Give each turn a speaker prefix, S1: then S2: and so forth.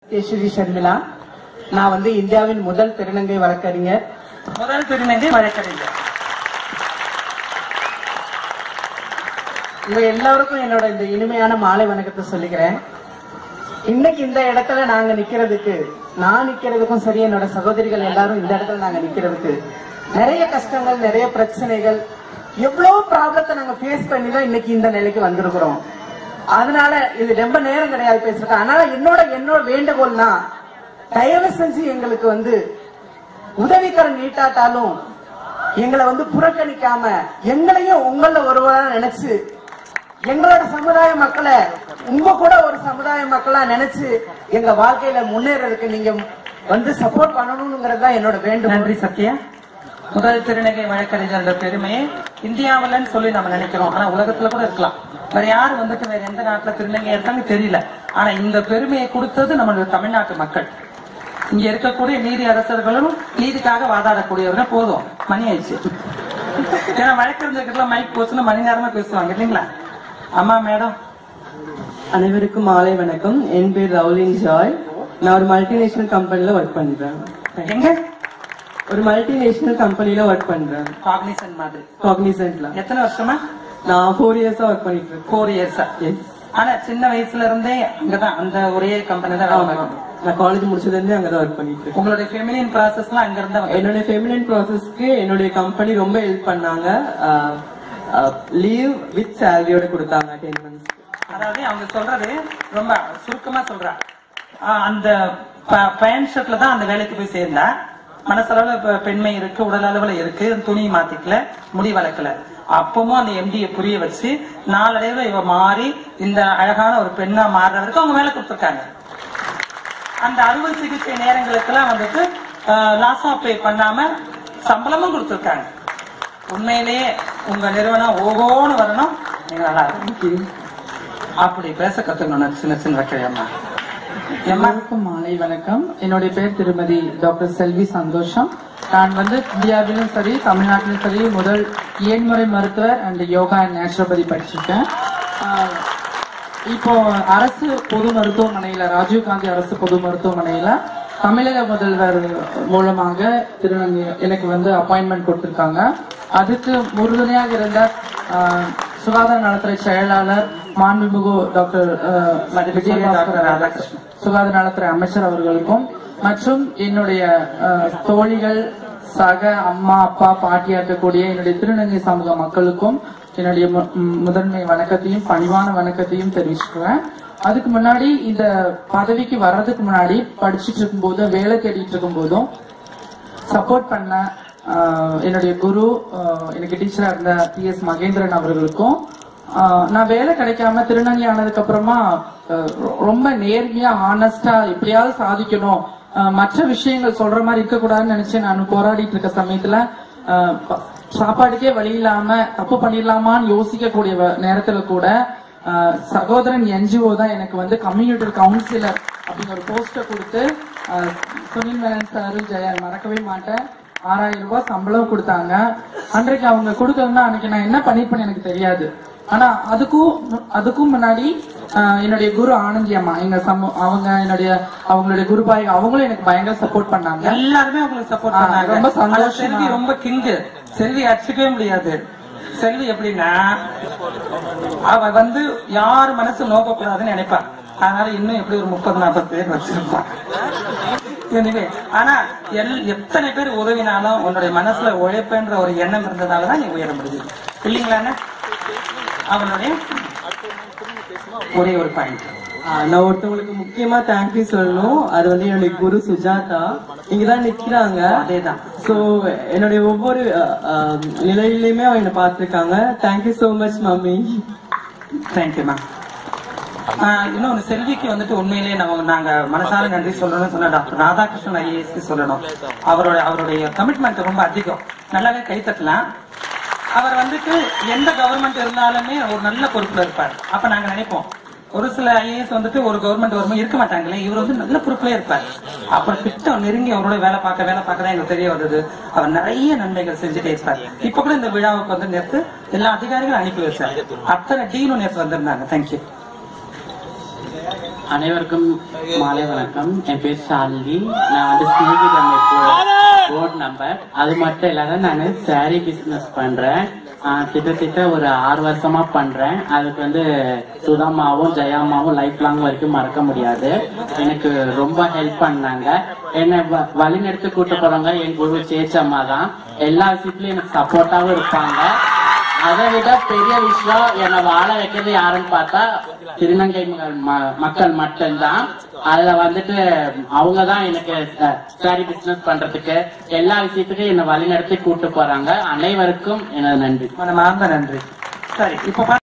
S1: யஸ்வரி ஷர்மிளா நான் வந்து இந்தியாவின் முதல் திருநங்கை வழக்கறிஞர்
S2: முதல் திருநங்கை வழக்கறிஞர்
S1: உங்க எல்லாருக்கும் என்னோட இந்த இனிமையான மாலை வணக்கத்தை சொல்லிக்கிறேன் இன்னைக்கு இந்த இடத்துல நாங்க நிக்கிறதுக்கு நான் நிக்கிறதுக்கும் சரி என்னோட சகோதரிகள் எல்லாரும் இந்த இடத்துல நாங்க நிக்கிறதுக்கு நிறைய கஷ்டங்கள் நிறைய பிரச்சனைகள் எவ்வளவு ப்ராப்ளத்தை நாங்க ஃபேஸ் பண்ணி தான் இன்னைக்கு இந்த நிலைக்கு வந்திருக்கிறோம் அதனால இது ரொம்ப நேரம் கிடையாது பேசுறது அதனால என்னோட என்னோட வேண்டுகோள்னா தயவு செஞ்சு எங்களுக்கு வந்து உதவிக்கரம் நீட்டாட்டாலும் எங்களை வந்து புறக்கணிக்காம எங்களையும் உங்கள ஒருவரா நினைச்சு எங்களோட சமுதாய மக்களை உங்க கூட ஒரு சமுதாய மக்களா நினைச்சு எங்க வாழ்க்கையில முன்னேறதுக்கு நீங்க வந்து சப்போர்ட் பண்ணணுங்கிறது தான் என்னோட வேண்டுகோள்
S2: நன்றி சத்யா முதல் திருநங்கை வழக்கறிஞர் பெருமையை இந்தியாவிலன்னு சொல்லி நம்ம நினைக்கிறோம் ஆனா உலகத்துல கூட இருக்கலாம் வேற யாரு வந்துட்டு வேற எந்த நாட்டுல திருநங்கை இருக்காங்க தெரியல ஆனா இந்த பெருமையை கொடுத்தது நம்மளுடைய தமிழ்நாட்டு மக்கள் இங்க இருக்கக்கூடிய நீதி அரசர்களும் நீதிக்காக வாதாடக்கூடியவர்கள் போதும் மணி ஆயிடுச்சு ஏன்னா வழக்கறிஞர்கிட்ட மைக் போச்சுன்னா மணி நேரமா பேசுவாங்க இல்லைங்களா அம்மா மேடம்
S3: அனைவருக்கும் மாலை வணக்கம் என் பேர் ரவுலின் ஜாய் நான் ஒரு மல்டிநேஷனல் கம்பெனில ஒர்க் பண்றேன்
S2: எங்க
S3: ஒரு மல்டிநேஷனல் கம்பெனில ஒர்க் பண்றேன்
S2: காக்னிசன் மாதிரி
S3: காக்னிசன்ட்ல
S2: எத்தனை வருஷமா
S3: நான் ஃபோர் இயர்ஸா ஒர்க் பண்ணிட்டு இருக்கேன்
S2: ஃபோர் இயர்ஸா
S3: எஸ்
S2: ஆனா சின்ன வயசுல இருந்தே அங்கதான் அந்த ஒரே கம்பெனி தான் வேலை
S3: ஆமா
S2: பார்க்கணும்.
S3: நான் காலேஜ் முடிச்சதுல இருந்தே அங்கதான் ஒர்க் பண்ணிட்டு இருக்கேன்
S2: உங்களுடைய ஃபெமிலின் ப்ராசஸ்லாம் அங்க இருந்தா வந்து
S3: என்னுடைய ஃபெமிலின் ப்ராசஸ்க்கு என்னுடைய கம்பெனி ரொம்ப ஹெல்ப் பண்ணாங்க லீவ் வித் சேலரியோட கொடுத்தாங்க டென் மந்த்ஸ்
S2: அதாவது அவங்க சொல்றது ரொம்ப சுருக்கமா சொல்றா ஆஹ் அந்த பேண்ட் ஷர்ட்ல தான் அந்த வேலைக்கு போய் சேர்ந்தா மனசளவுல இப்ப பெண்மை இருக்கு உடல் அளவுல இருக்கு துணி மாத்திக்கல முடி வளர்க்கல அப்பவும் அந்த எம்டியை புரிய வச்சு நாளடைவுல இவ மாறி இந்த அழகான ஒரு பெண்ணா மாறுற வரைக்கும் அவங்க வேலை கொடுத்துருக்காங்க அந்த அறுவை சிகிச்சை நேரங்களுக்கெல்லாம் வந்துட்டு லாஸ் ஆஃப் பே பண்ணாம சம்பளமும் கொடுத்துருக்காங்க உண்மையிலேயே உங்க நிறுவனம் ஓகோன்னு வரணும் நீங்க நல்லா இருக்கும் அப்படி பேச கத்துக்கணும் சின்ன சின்ன வைக்கிறேம்மா ஏம்மா
S4: எல்லாருக்கும் மாலை வணக்கம் என்னுடைய பேர் திருமதி டாக்டர் செல்வி சந்தோஷம் நான் வந்து இந்தியாவிலும் சரி தமிழ்நாட்டிலும் சரி முதல் ஏன்முறை மருத்துவர் அண்ட் யோகா அண்ட் நேச்சுரோபதி படிச்சிருக்கேன் ஆஹ் இப்போ அரசு பொது மருத்துவமனையில ராஜீவ்காந்தி அரசு பொது மருத்துவமனையில தமிழக முதல்வர் மூலமாக திருநங்கை எனக்கு வந்து அப்பாயின்மெண்ட் கொடுத்திருக்காங்க அதுக்கு உறுதுணையாக இருந்த ஆஹ், சுகாதார நலத்துறை செயலாளர் மாண்புமிகு டாக்டர் ஆஹ், விஜயபாஸ்கர்
S2: ராதாகிருஷ்ணன்.
S4: சுகாதார நலத்துறை அமைச்சர் அவர்களுக்கும் மற்றும் என்னுடைய அஹ், தோழிகள் சக அம்மா அப்பா பாட்டியா இருக்கக்கூடிய என்னுடைய திருநங்கை சமூக மக்களுக்கும் என்னுடைய மு- ம், முதன்மை வணக்கத்தையும் பணிவான வணக்கத்தையும் தெரிவிச்சுக்கிறேன் அதுக்கு முன்னாடி இந்த பதவிக்கு வர்றதுக்கு முன்னாடி படிச்சுட்டு இருக்கும்போது வேலை தேடிட்டு இருக்கும் போதும் சப்போர்ட் பண்ண ஆஹ், என்னுடைய குரு ஆஹ், எனக்கு டீச்சரா இருந்த பி எஸ் மகேந்திரன் அவர்களுக்கும் ஆஹ், நான் வேலை கிடைக்காம திருநங்கை ஆனதுக்கு அப்புறமா ஆஹ், ரொ- ரொம்ப நேர்மையா ஆனஸ்டா எப்படியாவது சாதிக்கணும் ஆஹ், மற்ற விஷயங்கள் சொல்ற மாதிரி இருக்கக்கூடாதுன்னு நினைச்சு நான் போராடிட்டு இருக்க சமயத்துல ஆஹ், ப- சாப்பாட்டுக்கே வழி இல்லாம தப்பு பண்ணிடலாமான்னு யோசிக்கக்கூடிய வ- நேரத்துல கூட ஆஹ், சகோதரன் என்ஜிஓ தான் எனக்கு வந்து கம்யூனிட்டி கவுன்சிலர் அப்படிங்கிற ஒரு போஸ்டர் கொடுத்து ஆஹ், சுனில் மேனன் சார் ஜெயா மறக்கவே மாட்டேன் ஆறாயிரம் ரூபாய் சம்பளம் கொடுத்தாங்க அன்றைக்கு அவங்க கொடுக்கலன்னா அன்னைக்கு நான் என்ன பண்ணிருப்பேன்னு எனக்கு தெரியாது ஆனா அதுக்கும் மு- அதுக்கும் முன்னாடி ஆஹ், என்னுடைய குரு ஆனந்தி அம்மா எங்க சமூ அவங்க என்னுடைய அவங்களுடைய குருபாய் அவங்களும் எனக்கு பயங்கர சப்போர்ட் பண்ணாங்க
S2: எல்லாருமே உங்களுக்கு சப்போர்ட்
S4: ஆ,
S2: பண்ணாங்க
S4: ரொம்ப
S2: ஆனா
S4: சந்தோஷமா.
S2: செல்வி ரொம்ப கிங்கு செல்வி அடிச்சுக்கவே முடியாது செல்வி எப்படின்னா அவ வந்து யார் மனசு நோக்கக்கூடாதுன்னு நினைப்பா அதனால இன்னும் எப்படி ஒரு முப்பது நாற்பது பேர் வச்சிருப்பா எனவே ஆனா எல்- எத்தனை பேர் உதவினாலும் உன்னுடைய மனசுல உழைப்புன்ற ஒரு எண்ணம் இருந்ததாலதான் நீ உயர முடியுது இல்லைங்களாண்ணே அவனுடைய ஒரே ஒரு பாயிண்ட்
S3: ஆஹ் நான் ஒருத்தவங்களுக்கு முக்கியமா தேங்க்யூ சொல்லணும் அது வந்து என்னுடைய குரு சுஜாதா இங்கதான் நிக்கிறாங்க
S2: அதேதான்
S3: சோ என்னுடைய ஒவ்வொரு ஆஹ், ஆஹ், நிலையிலுமே அவங்க என்ன பார்த்திருக்காங்க thank you so much mummy
S2: thank you ma'am இன்னொன்னு செல்விக்கு வந்துட்டு உண்மையிலேயே நம்ம நாங்க மனசார நன்றி சொல்லணும்னு சொன்ன டாக்டர் ராதாகிருஷ்ணன் ஐஏஎஸ்க்கு சொல்லணும் அவரோட அவருடைய கமிட்மெண்ட் ரொம்ப அதிகம் நல்லாவே கை தட்டலாம் அவர் வந்துட்டு எந்த கவர்மெண்ட் இருந்தாலுமே ஒரு நல்ல பொறுப்புல இருப்பார் அப்ப நாங்க நினைப்போம் ஒரு சில ஐஏஎஸ் வந்துட்டு ஒரு கவர்மெண்ட் வரும்போது இருக்க மாட்டாங்களே இவர் வந்து நல்ல பொறுப்புல இருப்பார் அப்புறம் கிட்ட நெருங்கி அவரோட வேலை பார்க்க வேலை பார்க்க தான் எங்களுக்கு தெரிய வந்தது அவர் நிறைய நன்மைகள் செஞ்சுட்டே இருப்பார் இப்ப கூட இந்த விழாவுக்கு வந்து நேற்று எல்லா அதிகாரிகளும் அனுப்பி வச்சார் அத்தனை டீனும் நேற்று வந்திருந்தாங்க தேங்க்யூ
S5: அனைவருக்கும் மாலை வணக்கம் என் பேர் ஷாலினி நான் வந்து ஸ்நேகித அமைப்பு போர்ட் நம்பர் அது மட்டும் இல்லாத நான் சாரி பிசினஸ் பண்றேன் ஆஹ் கிட்டத்தட்ட ஒரு ஆறு வருஷமா பண்றேன் அதுக்கு வந்து சுதாமாவும் ஜெயாமாவும் லைஃப் லாங் வரைக்கும் மறக்க முடியாது எனக்கு ரொம்ப ஹெல்ப் பண்ணாங்க என்னை வ- வழிநடத்தி கூட்டு போறவங்க என் குரு சேச்சம்மா தான் எல்லா விஷயத்துலயும் எனக்கு சப்போர்ட்டாவும் இருப்பாங்க அதை விட பெரிய விஷயம் என்னை வாழ வைக்கிறது யாருன்னு பார்த்தா திருநங்கை ம- ம- மக்கள் மட்டும்தான் அதுல வந்துட்டு அவங்க தான் எனக்கு சாரி பிசினஸ் பண்றதுக்கு எல்லா விஷயத்துக்கும் என்னை வழிநடத்தி கூட்டு போறாங்க அனைவருக்கும் எனது நன்றி
S2: மனமார்ந்த நன்றி சரி இப்ப